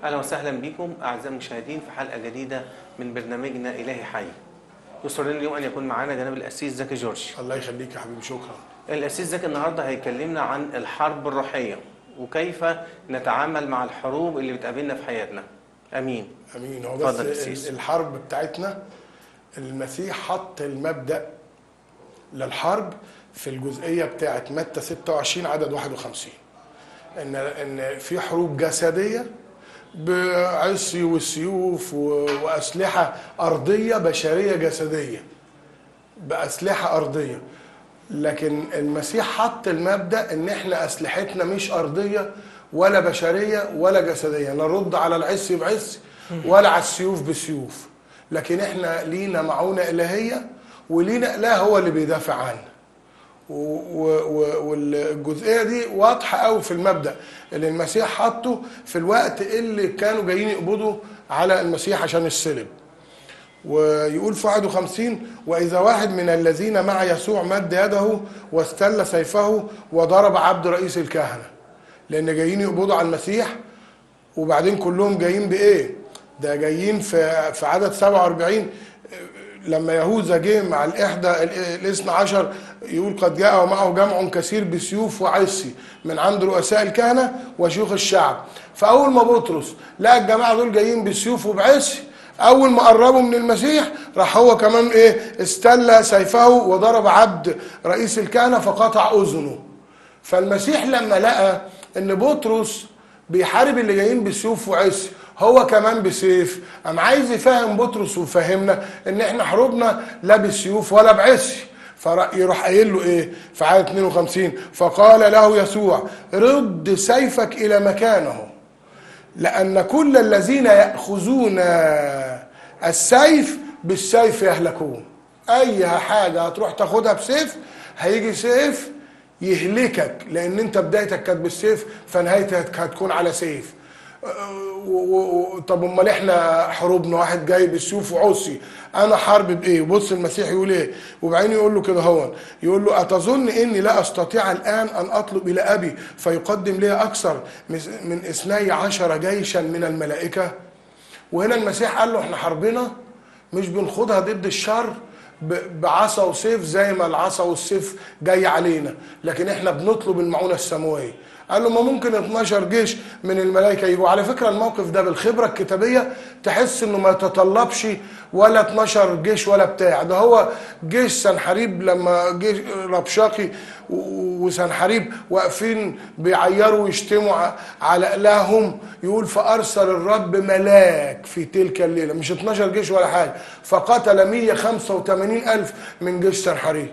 اهلا وسهلا بكم اعزائي المشاهدين في حلقه جديده من برنامجنا الهي حي. يسرني اليوم ان يكون معنا جناب الاسيس زكي جورج. الله يخليك يا حبيبي شكرا الاسيس زكي النهارده هيكلمنا عن الحرب الروحيه وكيف نتعامل مع الحروب اللي بتقابلنا في حياتنا. امين. امين هو اتفضل يا بس سيس. ال- الحرب بتاعتنا المسيح حط المبدا للحرب في الجزئيه بتاعت متى 26 عدد 51 ان ان في حروب جسديه بعصي والسيوف و- واسلحه ارضيه بشريه جسديه باسلحه ارضيه لكن المسيح حط المبدا ان احنا اسلحتنا مش ارضيه ولا بشريه ولا جسديه نرد على العصي بعصي ولا على السيوف بسيوف لكن احنا لينا معونه الهيه ولينا اله هو اللي بيدافع عنا و- و- والجزئيه دي واضحه قوي في المبدا اللي المسيح حطه في الوقت اللي كانوا جايين يقبضوا على المسيح عشان الصلب ويقول في 51 واذا واحد من الذين مع يسوع مد يده واستل سيفه وضرب عبد رئيس الكهنه لان جايين يقبضوا على المسيح وبعدين كلهم جايين بايه ده جايين في في عدد 47 لما يهوذا جه مع الاحدى الاثنى عشر يقول قد جاء ومعه جمع كثير بسيوف وعصي من عند رؤساء الكهنه وشيوخ الشعب فاول ما بطرس لقى الجماعه دول جايين بسيوف وبعصي اول ما قربوا من المسيح راح هو كمان ايه استلى سيفه وضرب عبد رئيس الكهنه فقطع اذنه فالمسيح لما لقى ان بطرس بيحارب اللي جايين بسيوف وعصي هو كمان بسيف قام عايز يفهم بطرس ويفهمنا ان احنا حروبنا لا بسيوف ولا بعصي فيروح قايل له ايه في عدد 52 فقال له يسوع رد سيفك الى مكانه لأن كل الذين يأخذون السيف بالسيف يهلكون أي حاجة هتروح تاخدها بسيف هيجي سيف يهلكك لأن أنت بدايتك كانت بالسيف فنهايتك هتكون على سيف و- و- و- طب امال احنا حروبنا واحد جاي بالسيوف وعصي انا حرب بايه بص المسيح يقول ايه وبعدين يقول له كده هون يقول له اتظن اني لا استطيع الان ان اطلب الى ابي فيقدم لي اكثر من- من اثني عشر جيشا من الملائكه وهنا المسيح قال له احنا حربنا مش بنخوضها ضد الشر ب- بعصا وسيف زي ما العصا والسيف جاي علينا لكن احنا بنطلب المعونه السماويه قال له ما ممكن 12 جيش من الملائكه يجوا على فكره الموقف ده بالخبره الكتابيه تحس انه ما يتطلبش ولا 12 جيش ولا بتاع ده هو جيش سنحريب لما جيش ربشاقي و- وسنحريب واقفين بيعيروا ويشتموا ع- على الههم يقول فارسل الرب ملاك في تلك الليله مش 12 جيش ولا حاجه فقتل 185 الف من جيش سنحريب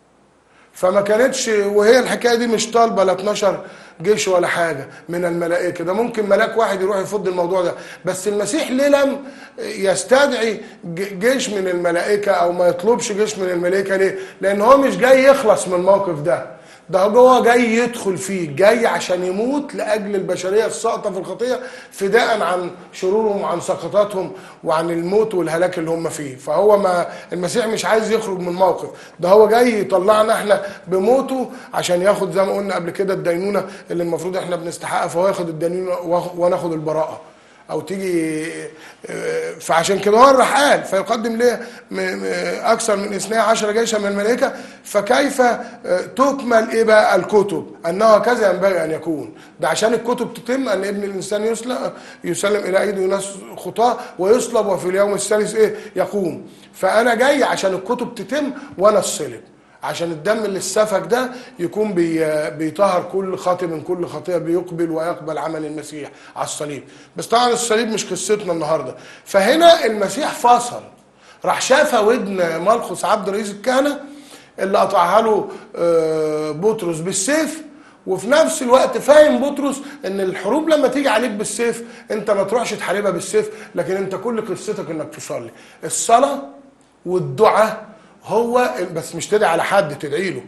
فما كانتش وهي الحكايه دي مش طالبه لا 12 جيش ولا حاجه من الملائكه ده ممكن ملاك واحد يروح يفض الموضوع ده بس المسيح ليه لم يستدعي ج- جيش من الملائكه او ما يطلبش جيش من الملائكه ليه؟ لان هو مش جاي يخلص من الموقف ده ده هو جاي يدخل فيه جاي عشان يموت لاجل البشريه الساقطه في الخطيه فداء عن شرورهم وعن سقطاتهم وعن الموت والهلاك اللي هم فيه فهو ما المسيح مش عايز يخرج من الموقف ده هو جاي يطلعنا احنا بموته عشان ياخد زي ما قلنا قبل كده الدينونه اللي المفروض احنا بنستحقها فهو ياخد الدينونه وآخ- وناخد البراءه او تيجي آه، فعشان كده هو راح قال فيقدم ليه م- م- اكثر من اثني عشر جيشا من الملائكه فكيف آه، تكمل ايه بقى الكتب انه كذا ينبغي ان يكون ده عشان الكتب تتم ان ابن الانسان يسلم يسلم الى ايدي ناس خطاه ويصلب وفي اليوم الثالث ايه يقوم فانا جاي عشان الكتب تتم وانا الصلب عشان الدم اللي اتسفك ده يكون بي بيطهر كل خاطئ من كل خطيئه بيقبل ويقبل عمل المسيح على الصليب بس طبعا الصليب مش قصتنا النهارده فهنا المسيح فصل راح شاف ودن ملخص عبد رئيس الكهنه اللي قطعها له آه، بطرس بالسيف وفي نفس الوقت فاهم بطرس ان الحروب لما تيجي عليك بالسيف انت ما تروحش تحاربها بالسيف لكن انت كل قصتك انك تصلي الصلاه والدعاء هو بس مش تدعي على حد تدعي له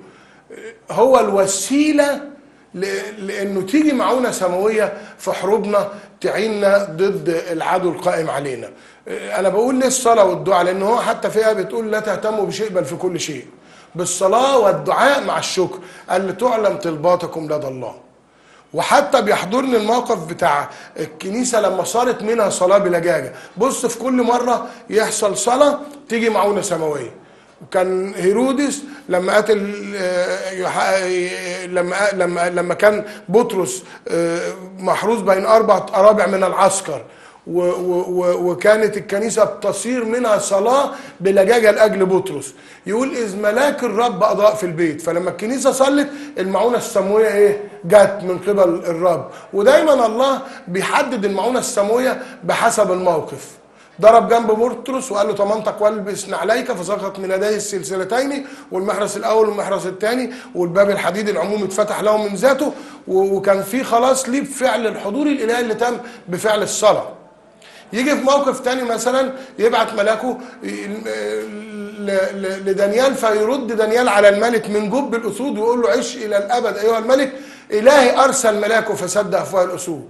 هو الوسيله ل- لانه تيجي معونه سماويه في حروبنا تعيننا ضد العدو القائم علينا انا بقول ليه الصلاه والدعاء لان هو حتى فيها بتقول لا تهتموا بشيء بل في كل شيء بالصلاه والدعاء مع الشكر قال لتعلم طلباتكم لدى الله وحتى بيحضرني الموقف بتاع الكنيسة لما صارت منها صلاة بلجاجة بص في كل مرة يحصل صلاة تيجي معونة سماوية وكان هيرودس لما قتل آه، يوح- لما لما لما كان بطرس آه، محروس بين اربع ارابع من العسكر و- و- و- وكانت الكنيسه بتصير منها صلاه بلجاجه لاجل بطرس يقول اذ ملاك الرب اضاء في البيت فلما الكنيسه صلت المعونه السماويه ايه جت من قبل الرب ودايما الله بيحدد المعونه السماويه بحسب الموقف ضرب جنب بطرس وقال له طمانتك والبس نعليك فسقط من يديه السلسلتين والمحرس الاول والمحرس الثاني والباب الحديد العمومي اتفتح له من ذاته و- وكان في خلاص ليه بفعل الحضور الالهي اللي تم بفعل الصلاه يجي في موقف تاني مثلا يبعت ملاكه ي- ل- ل- لدانيال فيرد دانيال على الملك من جب الاسود ويقول له عش الى الابد ايها الملك الهي ارسل ملاكه فسد افواه الاسود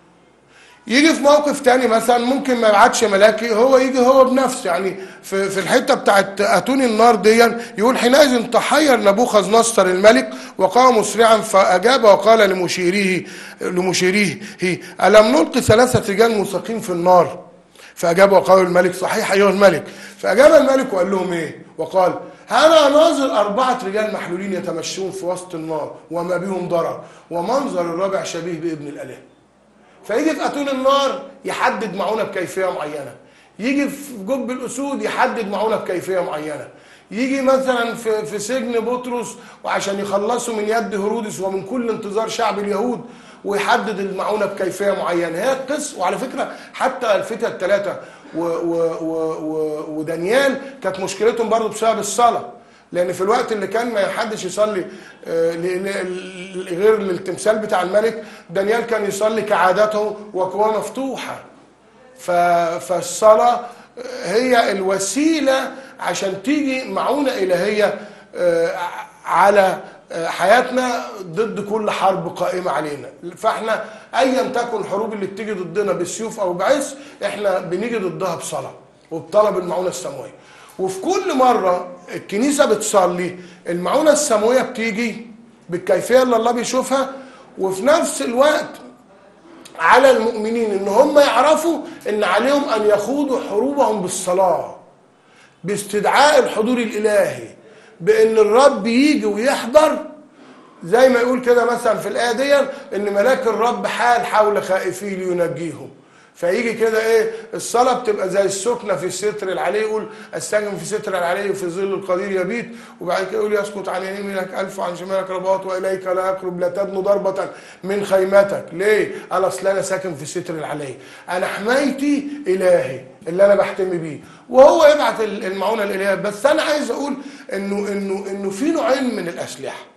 يجي في موقف تاني مثلا ممكن ما يبعتش ملاكي هو يجي هو بنفسه يعني في, في الحته بتاعت اتوني النار دي يقول حينئذ تحير نبوخذ نصر الملك وقام مسرعا فاجاب وقال لمشيريه لمشيريه هي الم نلقي ثلاثه رجال مساقين في النار فاجاب وقال الملك صحيح ايها الملك فاجاب الملك وقال لهم ايه وقال انا ناظر اربعه رجال محلولين يتمشون في وسط النار وما بهم ضرر ومنظر الرابع شبيه بابن الاله فيجي في اتون النار يحدد معونه بكيفيه معينه يجي في جب الاسود يحدد معونه بكيفيه معينه يجي مثلا في في سجن بطرس وعشان يخلصوا من يد هرودس ومن كل انتظار شعب اليهود ويحدد المعونه بكيفيه معينه هي القصه وعلى فكره حتى الفتى الثلاثه و و و و ودانيال كانت مشكلتهم برضو بسبب الصلاه لان في الوقت اللي كان ما حدش يصلي آه، ل- ل- غير للتمثال بتاع الملك دانيال كان يصلي كعادته وقواه مفتوحه ف- فالصلاه هي الوسيله عشان تيجي معونه الهيه آه، على آه، حياتنا ضد كل حرب قائمه علينا فاحنا ايا تكن الحروب اللي بتيجي ضدنا بالسيوف او بعز احنا بنيجي ضدها بصلاه وبطلب المعونه السماويه وفي كل مره الكنيسه بتصلي المعونه السماويه بتيجي بالكيفيه اللي الله بيشوفها وفي نفس الوقت على المؤمنين ان هم يعرفوا ان عليهم ان يخوضوا حروبهم بالصلاه باستدعاء الحضور الالهي بان الرب يجي ويحضر زي ما يقول كده مثلا في الايه دي ان ملاك الرب حال حول خائفيه لينجيهم فيجي كده ايه الصلاه بتبقى زي السكنه في الستر العلي يقول استجم في ستر العلي وفي ظل القدير يبيت وبعد كده يقول يسقط عن يمينك الف وعن شمالك رباط واليك لا يقرب لا تدنو ضربه من خيمتك ليه؟ قال اصل انا ساكن في ستر العلي انا حمايتي الهي اللي انا بحتمي بيه وهو يبعت المعونه الالهيه بس انا عايز اقول انه انه انه في نوعين من الاسلحه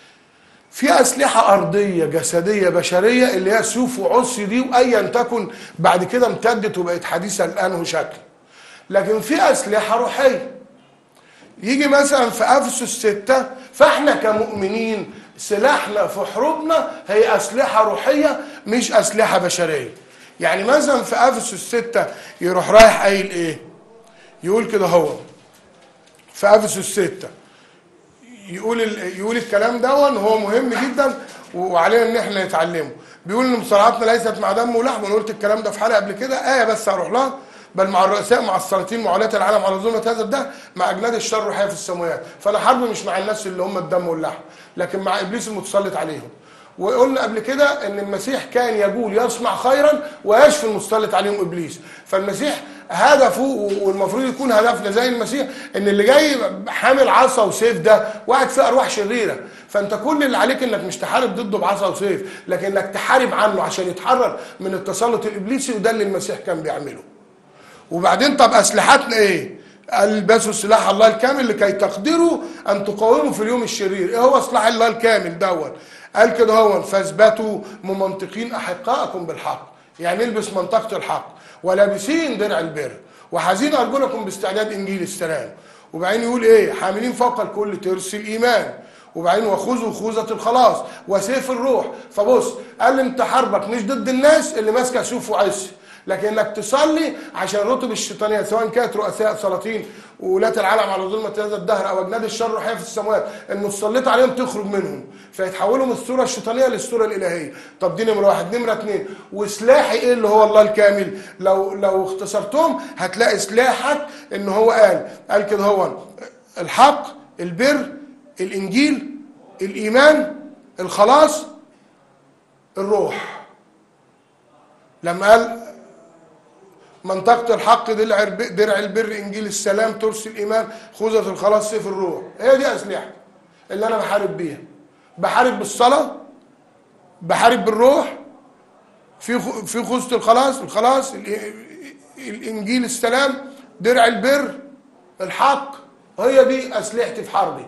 في أسلحة أرضية جسدية بشرية اللي هي سيوف وعصي دي وأيا تكن بعد كده امتدت وبقت حديثة الآن شكل لكن في أسلحة روحية يجي مثلا في أفسس ستة فإحنا كمؤمنين سلاحنا في حروبنا هي أسلحة روحية مش أسلحة بشرية يعني مثلا في أفسس ستة يروح رايح قايل إيه يقول كده هو في أفسس ستة يقول ال- يقول الكلام دون هو مهم جدا وعلينا ان احنا نتعلمه بيقول ان مصارعتنا ليست مع دم ولحم انا قلت الكلام ده في حلقه قبل كده ايه بس هروح لها بل مع الرؤساء مع السلاطين معاداة العالم على ظلمة هذا ده مع اجناد الشر الروحية في السماوات فانا حرب مش مع الناس اللي هم الدم واللحم لكن مع ابليس المتسلط عليهم وقلنا قبل كده ان المسيح كان يقول يصنع خيرا ويشفي المتسلط عليهم ابليس فالمسيح هدفه والمفروض يكون هدفنا زي المسيح ان اللي جاي حامل عصا وسيف ده واحد فيه ارواح شريره فانت كل اللي عليك انك مش تحارب ضده بعصا وسيف لكن انك تحارب عنه عشان يتحرر من التسلط الابليسي وده اللي المسيح كان بيعمله وبعدين طب اسلحتنا ايه البسوا سلاح الله الكامل لكي تقدروا ان تقاوموا في اليوم الشرير ايه هو سلاح الله الكامل دون قال كده هو فاثبتوا ممنطقين احقائكم بالحق يعني البس منطقه الحق ولابسين درع البر وحازين ارجلكم باستعداد انجيل السلام وبعدين يقول ايه حاملين فوق الكل ترس الايمان وبعدين وخذوا خوذة الخلاص وسيف الروح فبص قال لي انت حربك مش ضد الناس اللي ماسكه سيوف وعصي لكن انك تصلي عشان الرتب الشيطانيه سواء كانت رؤساء سلاطين وولاة العالم على ظلمة هذا الدهر او اجناد الشر الروحيه في السماوات انه صليت عليهم تخرج منهم فيتحولوا من الصوره الشيطانيه للصوره الالهيه طب دي نمره واحد نمره اثنين وسلاحي ايه اللي هو الله الكامل لو لو اختصرتهم هتلاقي سلاحك ان هو قال قال كده هو الحق البر الانجيل الايمان الخلاص الروح لما قال منطقة الحق درع الب- درع البر انجيل السلام ترس الايمان خوذة الخلاص سيف الروح هي دي اسلحة اللي انا بحارب بيها بحارب بالصلاة بحارب بالروح في خ- في خوذة الخلاص الخلاص ال- الانجيل السلام درع البر الحق هي دي اسلحتي في حربي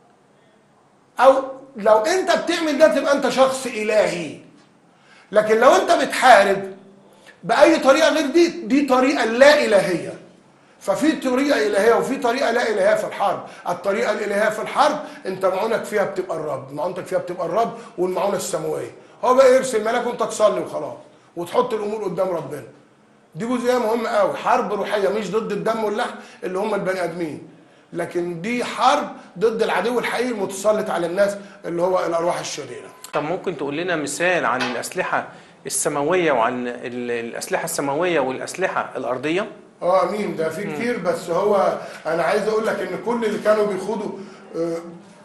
او لو انت بتعمل ده تبقى انت شخص الهي لكن لو انت بتحارب باي طريقه غير دي دي طريقه لا الهيه ففي طريقه الهيه وفي طريقه لا الهيه في الحرب الطريقه الالهيه في الحرب انت معونك فيها بتبقى الرب معونتك فيها بتبقى الرب والمعونه السماويه هو بقى يرسل ملاك وانت تصلي وخلاص وتحط الامور قدام ربنا دي جزئيه مهمه قوي حرب روحيه مش ضد الدم واللحم اللي هم البني ادمين لكن دي حرب ضد العدو الحقيقي المتسلط على الناس اللي هو الارواح الشريره طب ممكن تقول لنا مثال عن الأسلحة السماوية وعن ال- الأسلحة السماوية والأسلحة الأرضية؟ اه امين ده في كتير بس هو انا عايز اقول لك ان كل اللي كانوا بيخوضوا آه،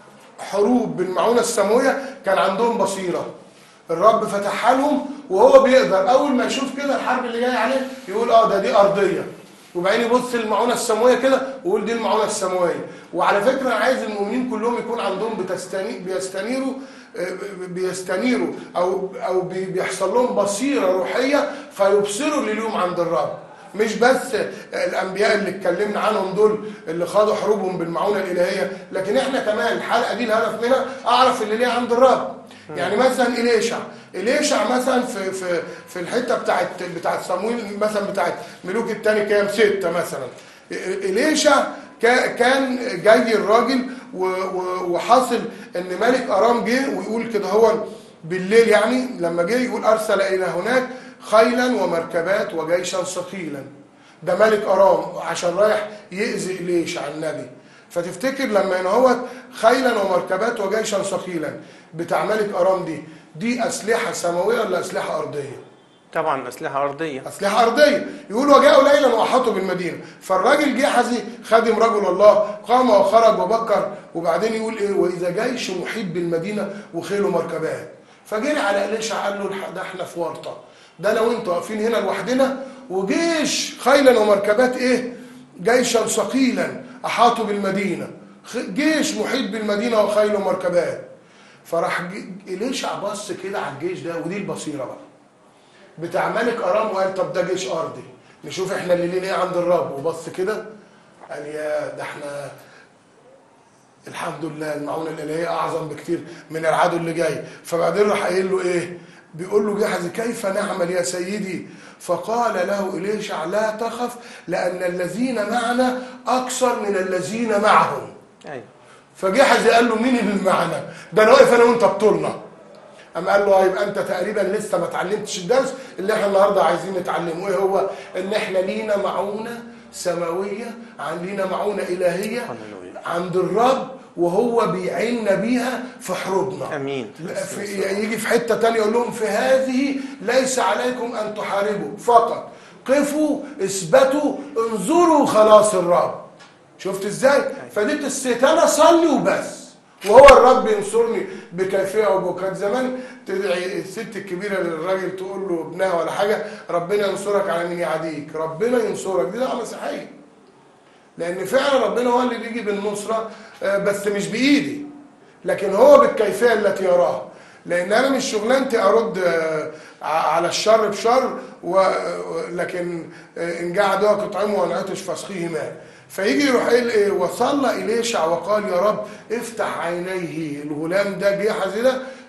حروب بالمعونه السماويه كان عندهم بصيره الرب فتحها لهم وهو بيقدر اول ما يشوف كده الحرب اللي جايه عليه يقول اه ده دي ارضيه وبعدين يبص للمعونه السماويه كده ويقول دي المعونه السماويه وعلى فكره انا عايز المؤمنين كلهم يكون عندهم بتستني بيستنيروا آه، بيستنيروا او او بي- بيحصل لهم بصيره روحيه فيبصروا لليوم عند الرب مش بس الانبياء اللي اتكلمنا عنهم دول اللي خاضوا حروبهم بالمعونه الالهيه لكن احنا كمان الحلقه دي الهدف منها اعرف اللي ليه عند الرب يعني مثلا اليشع اليشع مثلا في في في الحته بتاعت بتاعت صمويل مثلا بتاعت ملوك الثاني كام سته مثلا اليشع كا- كان جاي الراجل و- و- وحاصل ان ملك ارام جه ويقول كده هو بالليل يعني لما جه يقول ارسل الى هناك خيلا ومركبات وجيشا ثقيلا ده ملك ارام عشان رايح يأذي اليشع النبي فتفتكر لما هنا هو خيلا ومركبات وجيشا ثقيلا بتاع ملك ارام دي دي اسلحه سماويه ولا اسلحه ارضيه؟ طبعا أسلحة أرضية اسلحه ارضيه يقول وجاءوا ليلا واحاطوا بالمدينه فالراجل جحزي خادم رجل الله قام وخرج وبكر وبعدين يقول ايه واذا جيش محيط بالمدينه وخيله مركبات فجري على اليشع قال له الحق ده احنا في ورطه ده انا وانت واقفين هنا لوحدنا وجيش خيلا ومركبات ايه جيشا ثقيلا احاطوا بالمدينه خ- جيش محيط بالمدينه وخيل ومركبات فراح ج- اليشع بص كده على الجيش ده ودي البصيره بقى بتاع ملك ارام وقال طب ده جيش ارضي نشوف احنا اللي لينا ايه عند الرب وبص كده قال يا ده احنا الحمد لله المعونه الالهيه اعظم بكتير من العدو اللي جاي فبعدين راح قايل له ايه بيقول له جحزي كيف نعمل يا سيدي فقال له إليشع لا تخف لأن الذين معنا أكثر من الذين معهم أيوة فجحزي قال له مين اللي معنا ده انا واقف انا وانت بطولنا اما قال له اه يبقى انت تقريبا لسه ما اتعلمتش الدرس اللي احنا النهارده عايزين نتعلمه ايه هو ان احنا لينا معونه سماويه عن لينا معونه الهيه هللويا. عند الرب وهو بيعيننا بيها في حروبنا أمين في يجي في حته تانية يقول لهم في هذه ليس عليكم ان تحاربوا فقط قفوا اثبتوا انظروا خلاص الرب شفت ازاي فدي الست انا اصلي وبس وهو الرب ينصرني بكيفيه وبكات زمان تدعي الست الكبيره للراجل تقول له ابنها ولا حاجه ربنا ينصرك على مين يعاديك ربنا ينصرك دي دعوه مسيحيه لان فعلا ربنا هو اللي بيجي بالنصره آه، بس مش بايدي لكن هو بالكيفيه التي يراها لان انا مش شغلانتي ارد آه، ع- على الشر بشر و- و- لكن آه، ان جاء عدوك اطعمه وانعطش فاسقيه ماء فيجي يروح قايل ايه وصلى اليشع وقال يا رب افتح عينيه الغلام ده جحزي ده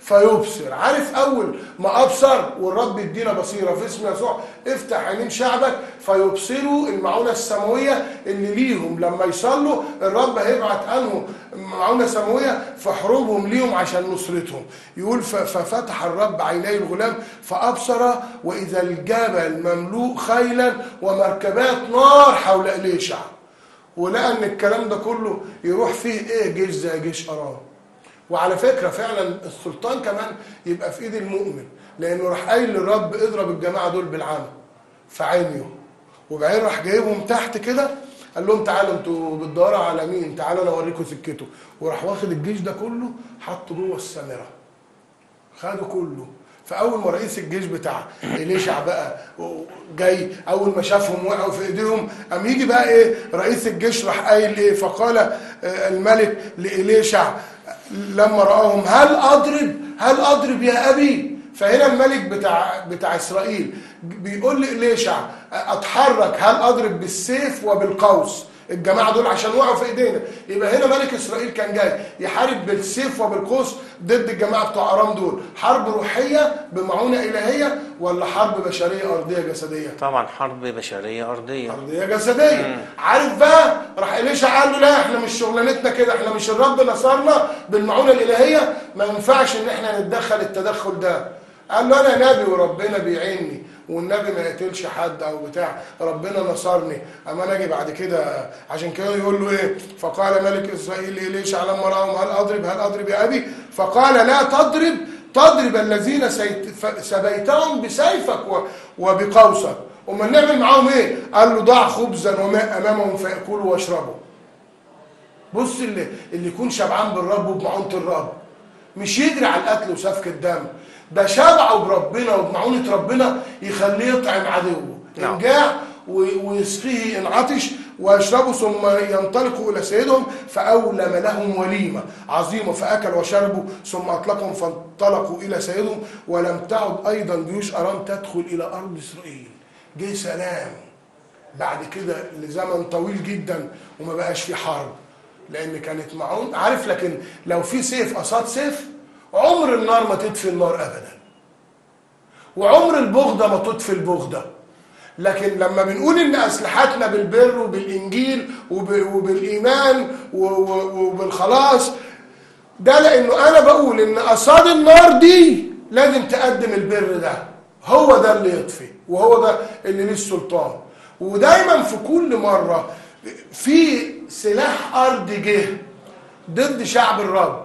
فيبصر عارف اول ما ابصر والرب يدينا بصيره في اسم يسوع افتح عينين شعبك فيبصروا المعونه السماويه اللي ليهم لما يصلوا الرب هيبعت عنهم معونه سماويه في حروبهم ليهم عشان نصرتهم يقول ف- ففتح الرب عيني الغلام فابصر واذا الجبل مملوء خيلا ومركبات نار حول اليشع ولقى ان الكلام ده كله يروح فيه ايه جيش زي جيش ارام وعلى فكره فعلا السلطان كمان يبقى في ايد المؤمن لانه راح قايل للرب اضرب الجماعه دول بالعمى في عينيهم وبعدين راح جايبهم تحت كده قال لهم تعالوا انتوا بتدوروا على مين تعالوا انا اوريكم سكته وراح واخد الجيش ده كله حطه جوه السامره خده كله فاول ما رئيس الجيش بتاع اليشع بقى جاي اول ما شافهم وقعوا في ايديهم قام يجي بقى ايه رئيس الجيش راح قايل ايه فقال آه، الملك لإليشع لما راهم هل اضرب هل اضرب يا ابي فهنا الملك بتاع بتاع اسرائيل بيقول لإليشع اتحرك هل اضرب بالسيف وبالقوس الجماعه دول عشان وقعوا في ايدينا يبقى هنا ملك اسرائيل كان جاي يحارب بالسيف وبالقوس ضد الجماعه بتوع ارام دول حرب روحيه بمعونه الهيه ولا حرب بشريه ارضيه جسديه طبعا حرب بشريه ارضيه ارضيه جسديه عارف بقى راح اليشع قال له لا احنا مش شغلانتنا كده احنا مش الرب نصرنا بالمعونه الالهيه ما ينفعش ان احنا نتدخل التدخل ده قال له انا نبي وربنا بيعيني والنبي ما يقتلش حد او بتاع ربنا نصرني اما انا اجي بعد كده عشان كده يقول له ايه فقال ملك اسرائيل لإليشع لما راهم هل اضرب هل اضرب يا ابي فقال لا تضرب تضرب الذين سيت- ف- سبيتهم بسيفك و- وبقوسك امال نعمل معاهم ايه قال له ضع خبزا وماء امامهم فياكلوا واشربوا بص اللي اللي يكون شبعان بالرب وبمعونه الرب مش يجري على القتل وسفك الدم ده شبعه بربنا وبمعونه ربنا يخليه يطعم عدوه نعم. ان جاع و- ويسقيه ان عطش ويشربوا ثم ينطلقوا الى سيدهم فاولم لهم وليمه عظيمه فاكلوا وشربوا ثم اطلقهم فانطلقوا الى سيدهم ولم تعد ايضا جيوش ارام تدخل الى ارض اسرائيل جه سلام بعد كده لزمن طويل جدا وما بقاش في حرب لان كانت معون عارف لكن لو في سيف قصاد سيف عمر النار ما تطفي النار ابدا وعمر البغضه ما تطفي البغضه لكن لما بنقول ان اسلحتنا بالبر وبالانجيل وب- وبالايمان و- و- وبالخلاص ده لانه انا بقول ان قصاد النار دي لازم تقدم البر ده هو ده اللي يطفي وهو ده اللي ليه السلطان ودايما في كل مره في سلاح ارض جه ضد شعب الرب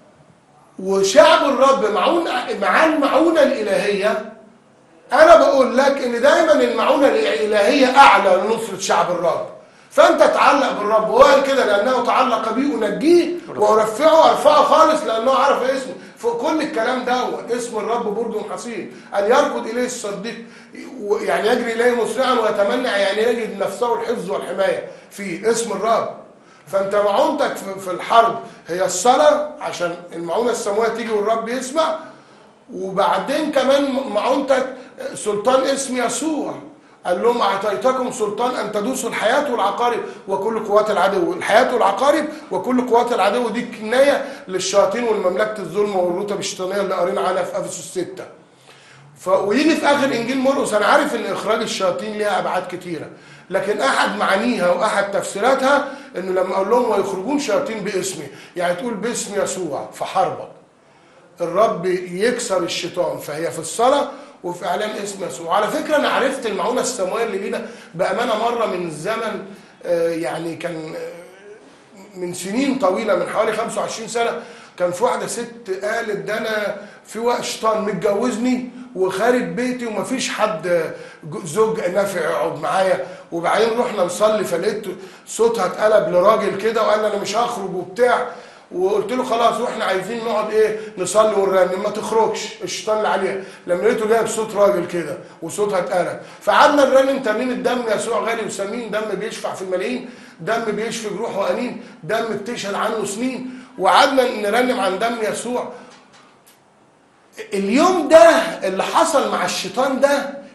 وشعب الرب معون مع المعونه الالهيه انا بقول لك ان دايما المعونه الالهيه اعلى لنصره شعب الرب فانت تعلق بالرب وهو قال كده لانه تعلق بي انجيه وارفعه ارفعه خالص لانه عرف اسمه فوق كل الكلام ده اسم الرب برج حصين ان يركض اليه الصديق و- يعني يجري اليه مسرعا ويتمنى يعني يجد نفسه الحفظ والحمايه في اسم الرب فانت معونتك في في الحرب هي الصلاه عشان المعونه السماويه تيجي والرب يسمع وبعدين كمان معونتك سلطان اسم يسوع قال لهم اعطيتكم سلطان ان تدوسوا الحياه والعقارب وكل قوات العدو الحياه والعقارب وكل قوات العدو دي كنايه للشياطين والمملكه الظلم والرتب الشيطانيه اللي قرينا عنها في افسس 6 ف... ويجي في اخر انجيل مرقس انا عارف ان اخراج الشياطين ليها ابعاد كتيره لكن احد معانيها واحد تفسيراتها انه لما اقول لهم ويخرجون شياطين باسمي يعني تقول باسم يسوع في حربك الرب يكسر الشيطان فهي في الصلاه وفي اعلان اسم يسوع على فكره انا عرفت المعونه السماويه اللي لينا بامانه مره من الزمن آه، يعني كان آه، من سنين طويله من حوالي 25 سنه كان في واحده ست قالت ده انا في وقت شيطان متجوزني وخارب بيتي ومفيش حد جو- زوج نافع يقعد معايا وبعدين رحنا نصلي فلقيت صوتها اتقلب لراجل كده وقال لي انا مش هخرج وبتاع وقلت له خلاص واحنا عايزين نقعد ايه نصلي ونرنم ما تخرجش الشيطان اللي عليها لما لقيته جايب صوت راجل كده وصوتها اتقلب فقعدنا نرنم ترنيم الدم يسوع غالي وثمين دم بيشفع في الملايين دم بيشفي جروح وانين دم بتشهد عنه سنين وقعدنا نرنم عن دم يسوع اليوم ده اللي حصل مع الشيطان ده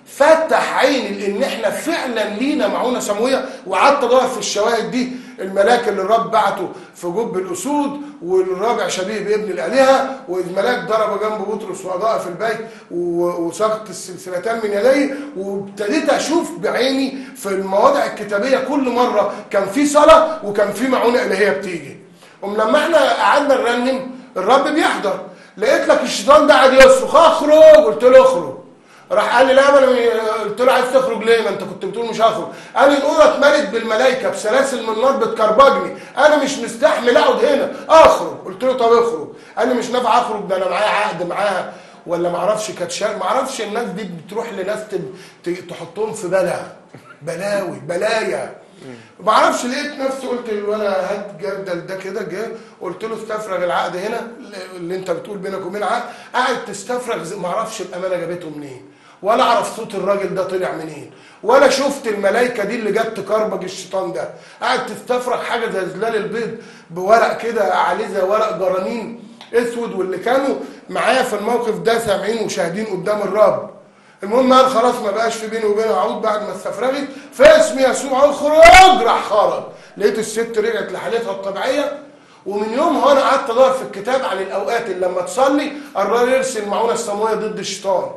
فتح عيني لان احنا فعلا لينا معونه سماويه وقعدت ادور في الشواهد دي الملاك اللي الرب بعته في جب الاسود والرابع شبيه بابن الالهه والملاك ضرب جنب بطرس واضاء في البيت و- وسقط السلسلتان من يديه وابتديت اشوف بعيني في المواضع الكتابيه كل مره كان في صلاه وكان في معونه الهيه بتيجي قوم لما احنا قعدنا نرنم الرب بيحضر لقيت لك الشيطان ده قاعد يصرخ اخرج قلت له اخرج راح قال لي لا ما انا قلت له عايز تخرج ليه ما انت كنت بتقول مش هخرج قال لي الاوضه اتملت بالملائكه بسلاسل من نار بتكربجني انا مش مستحمل اقعد هنا اخرج قلت له طب اخرج قال لي مش نافع اخرج ده انا معايا عقد معاها ولا ما اعرفش كانت شا- ما اعرفش الناس دي بتروح لناس تب- ت- تحطهم في بلا بلاوي بلايا ما اعرفش لقيت نفسي قلت ولا هات جردل ده كده جه قلت له استفرغ العقد هنا اللي انت بتقول بينك وبين عقد قاعد تستفرغ زي- ما اعرفش الامانه جابته منين ولا اعرف صوت الراجل ده طلع منين ولا شفت الملائكه دي اللي جت تكربج الشيطان ده قاعد تستفرغ حاجه زي زلال البيض بورق كده عليه زي ورق جرانين اسود واللي كانوا معايا في الموقف ده سامعين وشاهدين قدام الرب المهم قال خلاص ما بقاش في بيني وبينه عود بعد ما استفرغت فاسم يسوع اخرج راح خرج لقيت الست رجعت لحالتها الطبيعيه ومن يومها انا قعدت ادور في الكتاب عن الاوقات اللي لما تصلي الرب يرسل معونه السماويه ضد الشيطان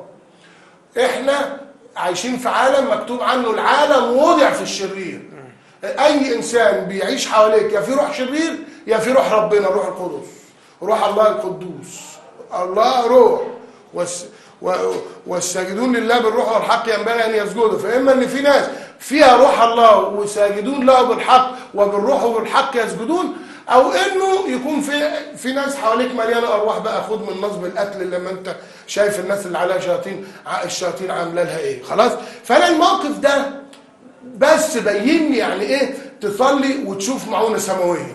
احنا عايشين في عالم مكتوب عنه العالم وضع في الشرير اي انسان بيعيش حواليك يا في روح شرير يا في روح ربنا روح القدس روح الله القدوس الله روح والس و- والساجدون لله بالروح والحق ينبغي ان يسجدوا فاما ان في ناس فيها روح الله وساجدون له بالحق وبالروح وبالحق يسجدون او انه يكون في في ناس حواليك مليانه ارواح بقى خد من نصب القتل لما انت شايف الناس اللي عليها شياطين ع- الشياطين عامله لها ايه خلاص فانا الموقف ده بس بين لي يعني ايه تصلي وتشوف معونه سماويه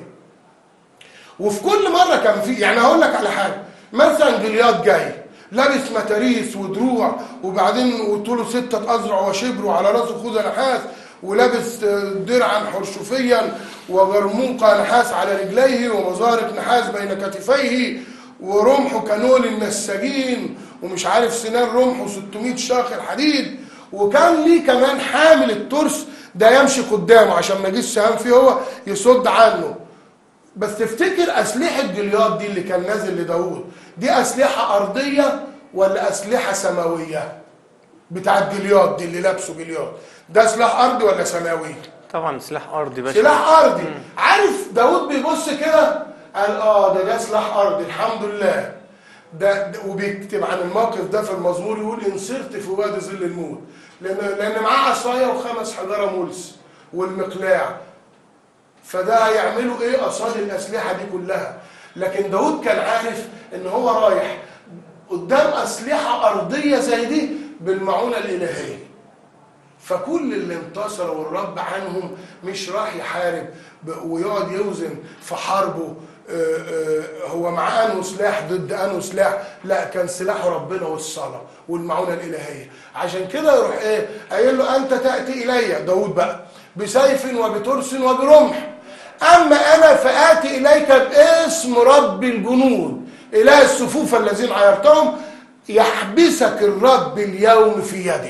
وفي كل مره كان في يعني هقول لك على حاجه مثلا جلياد جاي لابس متاريس ودروع وبعدين وطوله ستة أذرع وشبر وعلى راسه خوذة نحاس ولابس آه، درعا حرشفيا وغرموقة نحاس على رجليه ومزارق نحاس بين كتفيه ورمحه كنول النساجين ومش عارف سنان رمحه 600 شاخر حديد وكان ليه كمان حامل الترس ده يمشي قدامه عشان ما يجيش سهام فيه هو يصد عنه بس تفتكر أسلحة جلياد دي اللي كان نازل لداود دي أسلحة أرضية ولا أسلحة سماوية بتاعت جلياد دي اللي لابسه جلياد ده سلاح أرضي ولا سماوي طبعا سلاح ارضي باشا سلاح أرضي عارف داود بيبص كده قال آه ده ده سلاح أرضي الحمد لله ده, ده وبيكتب عن الموقف ده في المزمور يقول إن صرت في وادي ظل الموت لأن لأن معاه عصاية وخمس حجارة ملس والمقلاع فده هيعملوا ايه قصاد الاسلحه دي كلها لكن داود كان عارف ان هو رايح قدام اسلحه ارضيه زي دي بالمعونه الالهيه فكل اللي انتصروا والرب عنهم مش راح يحارب ب- ويقعد يوزن في حربه آه، آه، هو معاه انه سلاح ضد انه سلاح لا كان سلاحه ربنا والصلاه والمعونه الالهيه عشان كده يروح ايه قايل له انت تاتي الي داود بقى بسيف وبترس وبرمح اما انا فاتي اليك باسم رب الجنود اله الصفوف الذين عيرتهم يحبسك الرب اليوم في يدي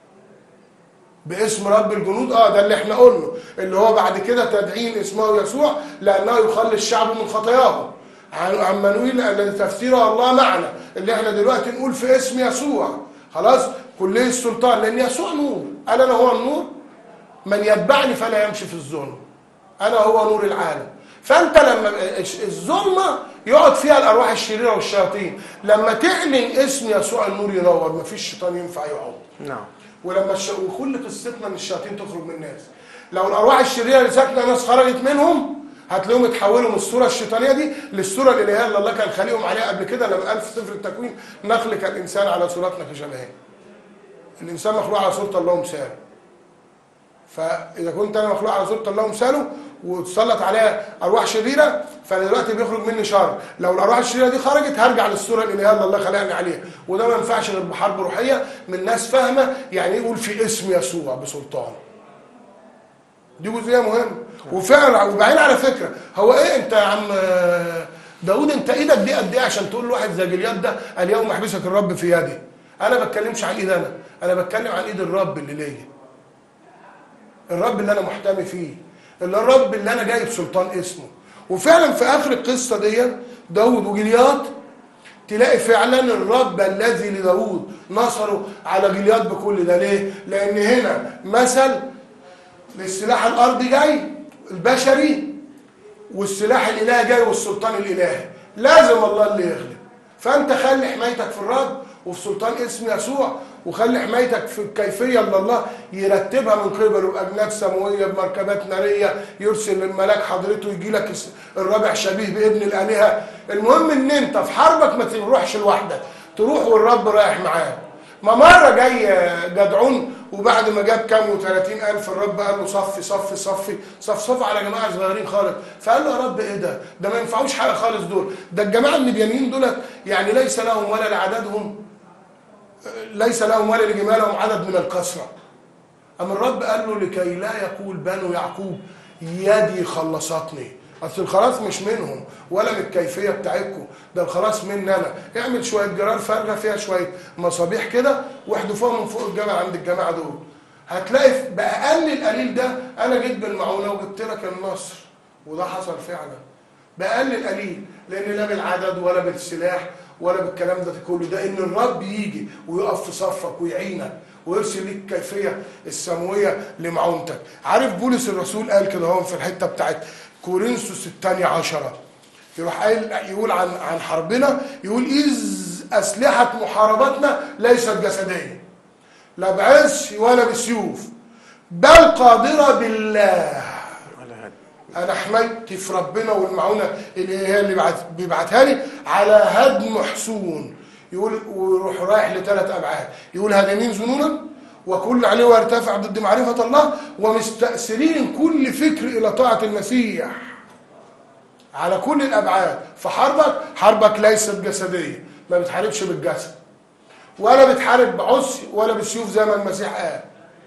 باسم رب الجنود اه ده اللي احنا قلنا اللي هو بعد كده تدعين اسمه يسوع لانه يخلي الشعب من خطاياهم عن عمانويل الذي تفسيره الله معنا اللي احنا دلوقتي نقول في اسم يسوع خلاص كليه السلطان لان يسوع نور قال انا هو النور من يتبعني فلا يمشي في الظلم انا هو نور العالم فانت لما الظلمه يقعد فيها الارواح الشريره والشياطين لما تعلن اسم يسوع النور ينور مفيش شيطان ينفع يقعد نعم ولما الش... وكل قصتنا ان الشياطين تخرج من الناس لو الارواح الشريره اللي ساكنه ناس خرجت منهم هتلاقيهم اتحولوا من الصوره الشيطانيه دي للصوره الالهيه اللي الله كان خالقهم عليها قبل كده لما قال في سفر التكوين نخلق الانسان على صورتنا كشبهه الانسان مخلوق على صوره الله ومثاله فاذا كنت انا مخلوق على صوره الله ومثاله وتسلط عليها ارواح شريره فانا دلوقتي بيخرج مني شر لو الارواح الشريره دي خرجت هرجع للصوره الالهيه اللي الله خلقني عليها وده ما ينفعش غير بحرب روحيه من ناس فاهمه يعني ايه يقول في اسم يسوع بسلطان دي جزئيه مهمه وفعلا وبعدين على فكره هو ايه انت يا عم داود انت ايدك دي قد ايه عشان تقول لواحد زي جلياد ده اليوم يحبسك الرب في يدي انا بتكلمش عن ايد انا انا بتكلم عن ايد الرب اللي ليا الرب اللي انا محتمي فيه اللي الرب اللي انا جايب سلطان اسمه وفعلا في اخر القصه دي داود وجليات تلاقي فعلا الرب الذي لداود نصره على جليات بكل ده ليه؟ لان هنا مثل للسلاح الارضي جاي البشري والسلاح الالهي جاي والسلطان الالهي لازم الله اللي يغلب فانت خلي حمايتك في الرب وفي سلطان اسم يسوع وخلي حمايتك في الكيفيه اللي الله يرتبها من قبله باجناد سماويه بمركبات ناريه يرسل الملاك حضرته يجي لك الرابع شبيه بابن الالهه المهم ان انت في حربك ما تروحش لوحدك تروح والرب رايح معاك ما مرة جاي جدعون وبعد ما جاب كام وثلاثين ألف الرب قال له صفي صفي صفي صف صف على جماعة صغيرين خالص فقال له يا رب إيه ده؟ ده ما ينفعوش حاجة خالص دول ده الجماعة المديانين دول يعني ليس لهم ولا لعددهم ليس لهم ولا لجمالهم عدد من الكثرة أما الرب قال له لكي لا يقول بنو يعقوب يدي خلصتني اصل الخلاص مش منهم ولا من الكيفيه بتاعتكم ده الخلاص مني انا اعمل شويه جرار فارغه فيها شويه مصابيح كده واحذفوها من فوق الجبل عند الجماعه دول هتلاقي باقل القليل ده انا جيت بالمعونه وجبت لك النصر وده حصل فعلا باقل القليل لان لا بالعدد ولا بالسلاح ولا بالكلام ده كله ده ان الرب يجي ويقف في صفك ويعينك ويرسل ليك الكيفيه السماويه لمعونتك عارف بولس الرسول قال كده هو في الحته بتاعت كورنثوس الثانية عشرة يروح قايل يقول عن عن حربنا يقول إذ أسلحة محاربتنا ليست جسدية لا بعز ولا بسيوف بل قادرة بالله ولا هاد. أنا حمايتي في ربنا والمعونة اللي هي اللي بعت- بيبعتها لي على هدم حصون يقول ويروح رايح لثلاث أبعاد يقول هادمين ظنونا وكل عليه ويرتفع ضد معرفة الله ومستأثرين كل فكر إلى طاعة المسيح على كل الأبعاد فحربك حربك ليست جسدية ما بتحاربش بالجسد ولا بتحارب بعصي ولا بالسيوف زي ما المسيح قال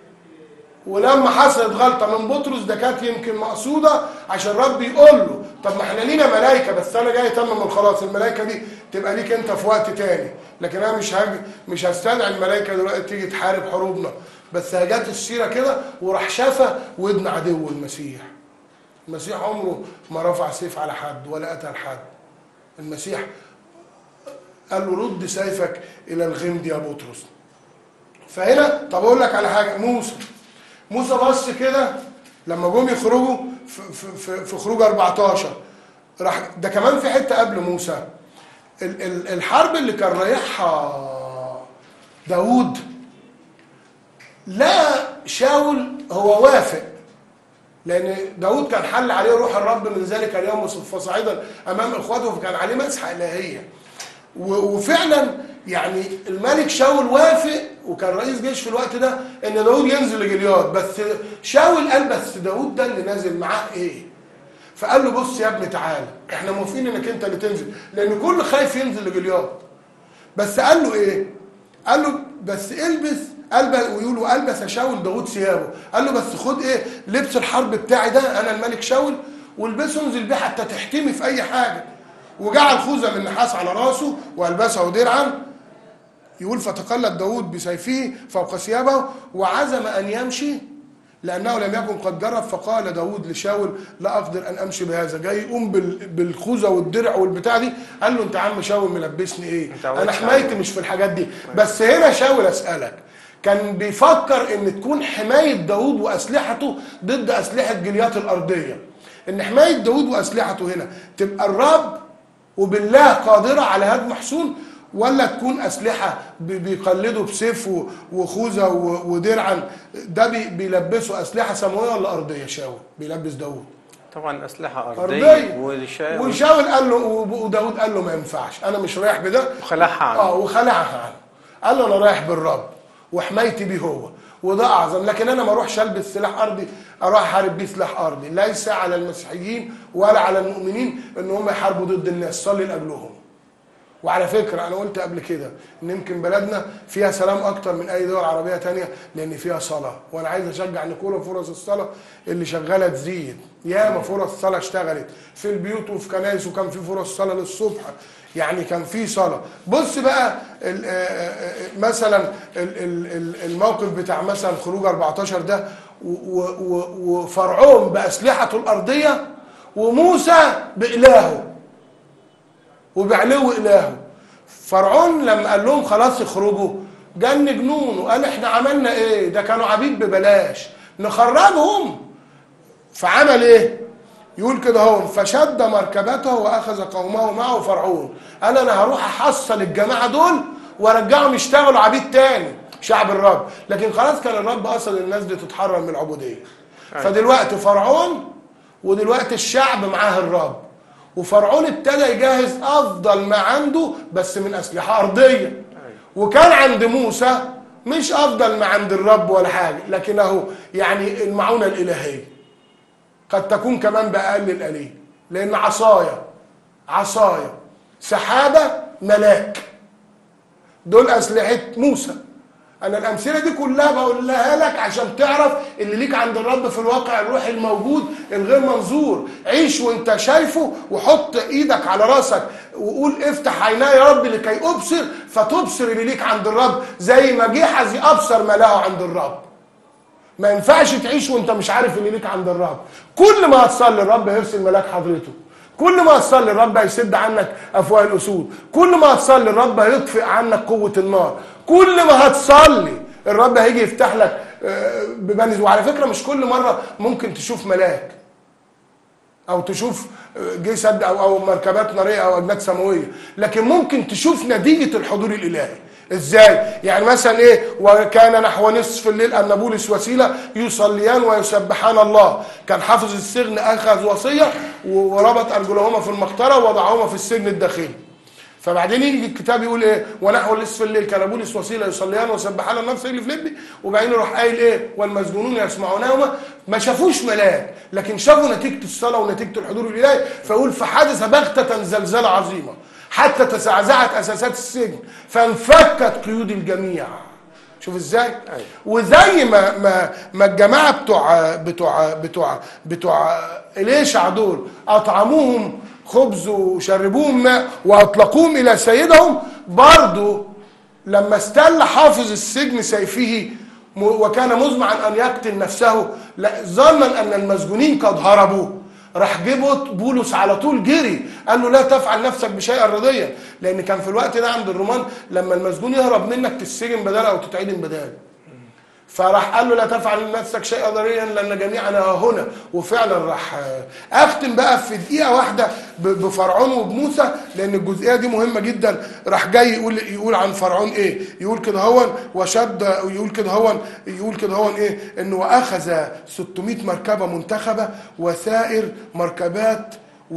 ولما حصلت غلطه من بطرس ده كانت يمكن مقصوده عشان رب يقول له طب ما احنا لينا ملائكه بس انا جاي اتمم الخلاص الملائكه دي تبقى ليك انت في وقت تاني لكن انا مش هاجي مش هستدعي الملائكه دلوقتي تيجي تحارب حروبنا بس جت السيره كده وراح شافى ودن عدو المسيح المسيح عمره ما رفع سيف على حد ولا قتل حد المسيح قال له رد سيفك الى الغمد يا بطرس فهنا طب اقول لك على حاجه موسى موسى بص كده لما جم يخرجوا في, في, في, في خروج 14 راح ده كمان في حته قبل موسى ال- ال- الحرب اللي كان رايحها داوود لا شاول هو وافق لان داود كان حل عليه روح الرب من ذلك اليوم فصاعدا امام اخواته فكان عليه مسحه الهيه و- وفعلا يعني الملك شاول وافق وكان رئيس جيش في الوقت ده ان داود ينزل لجلياد بس شاول قال بس داود ده اللي نازل معاه ايه فقال له بص يا ابني تعالى احنا موافقين انك انت اللي تنزل لان كل خايف ينزل لجلياد بس قال له ايه قال له بس البس البس ويقول له البس يا شاول داود ثيابه قال له بس خد ايه لبس الحرب بتاعي ده انا الملك شاول والبسه انزل بيه حتى تحتمي في اي حاجه وجعل خوذه من نحاس على راسه والبسه درعا يقول فتقلد داود بسيفه فوق ثيابه وعزم ان يمشي لانه لم يكن قد جرب فقال داود لشاول لا اقدر ان امشي بهذا جاي يقوم بال- بالخوذه والدرع والبتاع دي قال له انت يا عم شاول ملبسني ايه أنت انا عودت حمايتي عليه. مش في الحاجات دي بس هنا شاول اسالك كان بيفكر ان تكون حمايه داود واسلحته ضد اسلحه جليات الارضيه ان حمايه داود واسلحته هنا تبقى الرب وبالله قادره على هدم حصون ولا تكون اسلحه بي- بيقلدوا بسيف و- وخوذه و- ودرعا ده بي- بيلبسوا اسلحه سماويه ولا ارضيه شاول بيلبس داود طبعا اسلحه ارضيه ارضيه والشا- وشاول قال له وداود قال له ما ينفعش انا مش رايح بده وخلعها عنه. اه وخلعها عنه قال له انا رايح بالرب وحمايتي بيه هو وده اعظم لكن انا ما اروحش البس سلاح ارضي اروح احارب بيه سلاح ارضي ليس على المسيحيين ولا على المؤمنين ان هم يحاربوا ضد الناس صلي لاجلهم وعلى فكرة أنا قلت قبل كده إن يمكن بلدنا فيها سلام أكتر من أي دول عربية تانية لأن فيها صلاة وأنا عايز أشجع إن كل فرص الصلاة اللي شغالة تزيد ياما فرص صلاة اشتغلت في البيوت وفي كنايس وكان في فرص صلاة للصبح يعني كان في صلاة بص بقى ال- آه، آه، آه، مثلا ال- ال- ال- الموقف بتاع مثلا خروج 14 ده و- و- و- وفرعون بأسلحته الأرضية وموسى بإلهه وبعلو إلهه فرعون لما قال لهم خلاص اخرجوا جن جنون وقال احنا عملنا ايه ده كانوا عبيد ببلاش نخرجهم فعمل ايه يقول كده هو فشد مركبته واخذ قومه معه فرعون قال انا هروح احصل الجماعه دول وارجعهم يشتغلوا عبيد تاني شعب الرب لكن خلاص كان الرب قصد الناس دي تتحرر من العبوديه فدلوقتي فرعون ودلوقتي الشعب معاه الرب وفرعون ابتدى يجهز افضل ما عنده بس من اسلحه ارضيه وكان عند موسى مش افضل ما عند الرب ولا حاجه لكنه يعني المعونه الالهيه قد تكون كمان باقل القليل لان عصايه عصايه سحابه ملاك دول اسلحه موسى انا الامثله دي كلها بقولها لك عشان تعرف اللي ليك عند الرب في الواقع الروحي الموجود الغير منظور عيش وانت شايفه وحط ايدك على راسك وقول افتح عيناي يا رب لكي ابصر فتبصر اللي ليك عند الرب زي ما جحزي ابصر ما له عند الرب ما ينفعش تعيش وانت مش عارف اللي ليك عند الرب كل ما هتصلي الرب هيرسل ملاك حضرته كل ما هتصلي الرب هيسد عنك افواه الاسود كل ما هتصلي الرب هيطفئ عنك قوه النار كل ما هتصلي الرب هيجي يفتح لك آه، ببنز وعلى فكره مش كل مره ممكن تشوف ملاك او تشوف جسد او او مركبات ناريه او اجناد سماويه لكن ممكن تشوف نتيجه الحضور الالهي ازاي يعني مثلا ايه وكان نحو نصف الليل ان بولس وسيله يصليان ويسبحان الله كان حافظ السجن اخذ وصيه وربط ارجلهما في المقطره ووضعهما في السجن الداخلي فبعدين يجي الكتاب يقول ايه ونحو نصف الليل كان بولس وسيله يصليان ويسبحان الله نفس اللي في لبي وبعدين يروح قايل ايه والمسجونون يسمعونهما ما شافوش ملاك لكن شافوا نتيجه الصلاه ونتيجه الحضور الالهي فيقول فحدث بغته زلزال عظيمه حتى تزعزعت اساسات السجن فانفكت قيود الجميع شوف ازاي وزي ما ما ما الجماعه بتوع بتوع بتوع بتوع اليشع دول اطعموهم خبز وشربوهم ماء واطلقوهم الى سيدهم برضو لما استل حافظ السجن سيفه م- وكان مزمعا ان يقتل نفسه لا ظنا ان المسجونين قد هربوا راح جه بولس على طول جري قال له لا تفعل نفسك بشيء رضيا لان كان في الوقت ده عند الرومان لما المسجون يهرب منك تتسجن بداله او تتعدم بداله فراح قال له لا تفعل لنفسك شيئا ضريا لان جميعنا ها هنا وفعلا راح آه، اختم بقى في دقيقه واحده ب- بفرعون وبموسى لان الجزئيه دي مهمه جدا راح جاي يقول يقول عن فرعون ايه يقول كده هون وشد يقول كده هون يقول كده هون ايه انه واخذ 600 مركبه منتخبه وسائر مركبات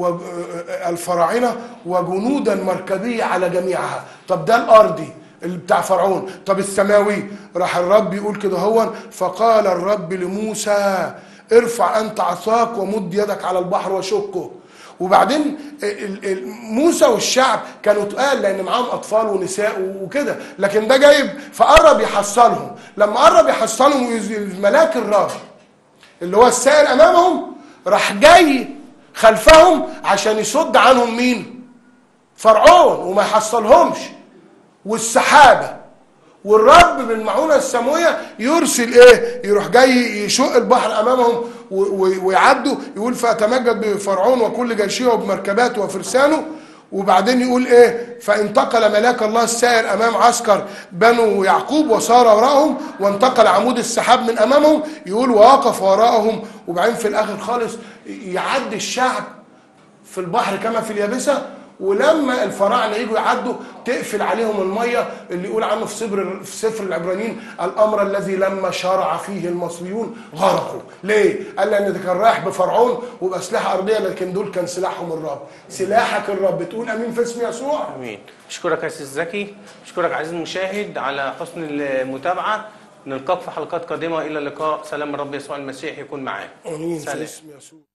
والفراعنه وجنودا مركبيه على جميعها طب ده الارضي اللي بتاع فرعون طب السماوي راح الرب يقول كده هو فقال الرب لموسى ارفع انت عصاك ومد يدك على البحر وشقه وبعدين ال- ال- موسى والشعب كانوا تقال لان معاهم اطفال ونساء وكده لكن ده جايب فقرب يحصلهم لما قرب يحصلهم ويز- ملاك الرب اللي هو السائر امامهم راح جاي خلفهم عشان يصد عنهم مين فرعون وما يحصلهمش والسحابه والرب بالمعونه السماويه يرسل ايه يروح جاي يشق البحر امامهم و- و- ويعدوا يقول فاتمجد بفرعون وكل جيشه وبمركباته وفرسانه وبعدين يقول ايه فانتقل ملاك الله السائر امام عسكر بنو يعقوب وصار وراءهم وانتقل عمود السحاب من امامهم يقول ووقف وراءهم وبعدين في الاخر خالص يعدي الشعب في البحر كما في اليابسه ولما الفراعنه يجوا يعدوا تقفل عليهم الميه اللي يقول عنه في سفر في سفر العبرانيين الامر الذي لما شرع فيه المصريون غرقوا ليه؟ قال لان ده كان رايح بفرعون وباسلحه ارضيه لكن دول كان سلاحهم الرب سلاحك الرب تقول امين في اسم يسوع امين اشكرك يا استاذ زكي اشكرك عزيزي المشاهد على حسن المتابعه نلقاك في حلقات قادمه الى اللقاء سلام الرب يسوع المسيح يكون معاك امين في سلام. اسم يسوع